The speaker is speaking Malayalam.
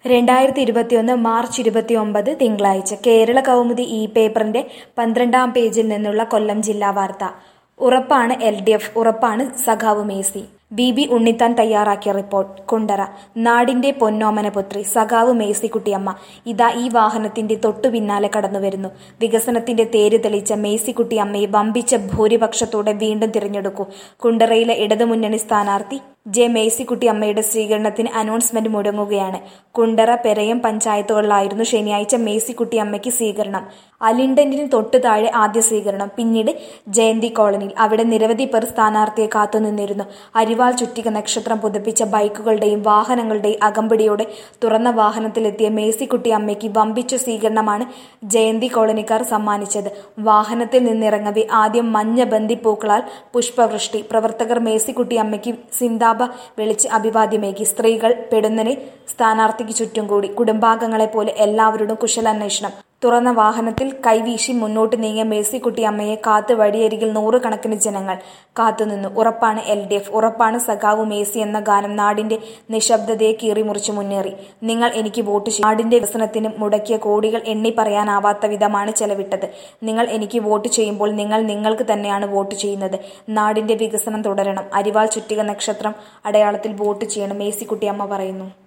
രണ്ടായിരത്തി ഇരുപത്തിയൊന്ന് മാർച്ച് ഇരുപത്തിയൊമ്പത് തിങ്കളാഴ്ച കേരള കൗമുദി ഈ പേപ്പറിന്റെ പന്ത്രണ്ടാം പേജിൽ നിന്നുള്ള കൊല്ലം ജില്ലാ വാർത്ത ഉറപ്പാണ് എൽ ഡി എഫ് ഉറപ്പാണ് സഖാവ് മേസി ബി ബി ഉണ്ണിത്താൻ തയ്യാറാക്കിയ റിപ്പോർട്ട് കുണ്ടറ നാടിന്റെ പൊന്നോമന പുത്രി സഖാവ് മേസിക്കുട്ടിയമ്മ ഇതാ ഈ വാഹനത്തിന്റെ തൊട്ടു പിന്നാലെ കടന്നുവരുന്നു വികസനത്തിന്റെ തേര് തെളിച്ച മേസിക്കുട്ടിയമ്മയെ വമ്പിച്ച ഭൂരിപക്ഷത്തോടെ വീണ്ടും തിരഞ്ഞെടുക്കൂ കുണ്ടറയിലെ ഇടതുമുന്നണി സ്ഥാനാർത്ഥി ജെ മേസിക്കുട്ടി അമ്മയുടെ സ്വീകരണത്തിന് അനൗൺസ്മെന്റ് മുടങ്ങുകയാണ് കുണ്ടറ പെരയം പഞ്ചായത്തുകളിലായിരുന്നു ശനിയാഴ്ച മേസിക്കുട്ടി അമ്മയ്ക്ക് സ്വീകരണം അലിണ്ടന്റിന് തൊട്ടു താഴെ ആദ്യ സ്വീകരണം പിന്നീട് ജയന്തി കോളനിയിൽ അവിടെ നിരവധി പേർ സ്ഥാനാർത്ഥിയെ കാത്തുനിന്നിരുന്നു അരിവാൾ ചുറ്റിക നക്ഷത്രം പുതപ്പിച്ച ബൈക്കുകളുടെയും വാഹനങ്ങളുടെയും അകമ്പടിയോടെ തുറന്ന വാഹനത്തിലെത്തിയ മേസിക്കുട്ടി അമ്മയ്ക്ക് വമ്പിച്ച സ്വീകരണമാണ് ജയന്തി കോളനിക്കാർ സമ്മാനിച്ചത് വാഹനത്തിൽ നിന്നിറങ്ങവെ ആദ്യം മഞ്ഞ ബന്ദിപ്പൂക്കളാൽ പുഷ്പവൃഷ്ടി പ്രവർത്തകർ മേസിക്കുട്ടി അമ്മയ്ക്ക് സിന്താബ വിളിച്ച് അഭിവാദ്യമേകി സ്ത്രീകൾ പെടുന്നനെ സ്ഥാനാർത്ഥിക്ക് ചുറ്റും കൂടി കുടുംബാംഗങ്ങളെ പോലെ എല്ലാവരോടും കുശലാന്വേഷണം തുറന്ന വാഹനത്തിൽ കൈവീശി മുന്നോട്ട് നീങ്ങിയ മേഴ്സിക്കുട്ടി അമ്മയെ കാത്ത് വഴിയരികിൽ നൂറുകണക്കിന് ജനങ്ങൾ കാത്തുനിന്നു ഉറപ്പാണ് എൽ ഡി എഫ് ഉറപ്പാണ് സഖാവ് മേസി എന്ന ഗാനം നാടിന്റെ നിശബ്ദതയെ കീറിമുറിച്ച് മുന്നേറി നിങ്ങൾ എനിക്ക് വോട്ട് ചെയ്യും നാടിന്റെ വികസനത്തിന് മുടക്കിയ കോടികൾ എണ്ണി പറയാനാവാത്ത വിധമാണ് ചെലവിട്ടത് നിങ്ങൾ എനിക്ക് വോട്ട് ചെയ്യുമ്പോൾ നിങ്ങൾ നിങ്ങൾക്ക് തന്നെയാണ് വോട്ട് ചെയ്യുന്നത് നാടിന്റെ വികസനം തുടരണം അരിവാൾ ചുറ്റിക നക്ഷത്രം അടയാളത്തിൽ വോട്ട് ചെയ്യണം മേസിക്കുട്ടി അമ്മ പറയുന്നു